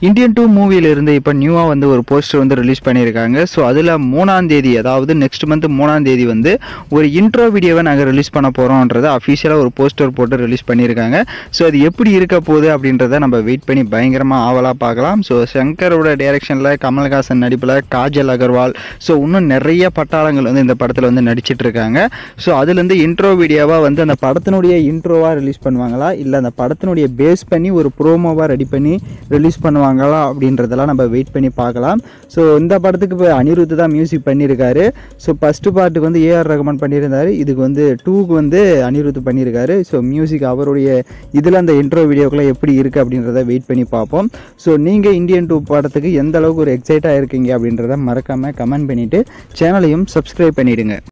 Indian two மூவியிலிருந்து இப்போ நியூவாக வந்து ஒரு போஸ்டர் வந்து ரிலீஸ் பண்ணியிருக்காங்க ஸோ அதில் மூணாம் தேதி அதாவது நெக்ஸ்ட் மந்த் மூணாம் தேதி வந்து ஒரு இன்ட்ரோ வீடியோவை நாங்கள் ரிலீஸ் பண்ண போகிறோன்றத அஃபிஷியலாக ஒரு போஸ்டர் போட்டு ரிலீஸ் பண்ணியிருக்காங்க ஸோ அது எப்படி இருக்க போகுது அப்படின்றத நம்ம வெயிட் பண்ணி பயங்கரமாக ஆவலாக பார்க்கலாம் ஸோ சங்கரோட டைரக்ஷனில் கமல்ஹாசன் நடிப்பில் காஜல் அகர்வால் ஸோ இன்னும் நிறைய பட்டாளங்கள் வந்து இந்த படத்தில் வந்து நடிச்சிட்டு இருக்காங்க ஸோ அதுலேருந்து இன்ட்ரோ வீடியோவாக வந்து அந்த படத்தினுடைய இன்ட்ரோவாக ரிலீஸ் பண்ணுவாங்களா இல்லை அந்த படத்தினுடைய பேஸ் பண்ணி ஒரு ப்ரோமோவாக ரெடி பண்ணி ரிலீஸ் பண்ணுவாங்களா அப்படின்றதெல்லாம் நம்ம வெயிட் பண்ணி பார்க்கலாம் ஸோ இந்த படத்துக்கு இப்போ அனிருத் தான் மியூசிக் பண்ணியிருக்காரு ஸோ ஃபஸ்ட்டு பார்ட்டுக்கு வந்து ஏஆர் ரகுமான் பண்ணியிருந்தாரு இதுக்கு வந்து டூக்கு வந்து அனிருத் பண்ணியிருக்காரு ஸோ மியூசிக் அவருடைய இதில் அந்த இன்ட்ரோ வீடியோக்குள்ளே எப்படி இருக்குது அப்படின்றத வெயிட் பண்ணி பார்ப்போம் ஸோ நீங்கள் இந்தியன் டூ படத்துக்கு எந்த அளவுக்கு ஒரு எக்ஸைட்டாக இருக்கீங்க அப்படின்றத மறக்காமல் கமெண்ட் பண்ணிவிட்டு சேனலையும் சப்ஸ்கிரைப் பண்ணிவிடுங்க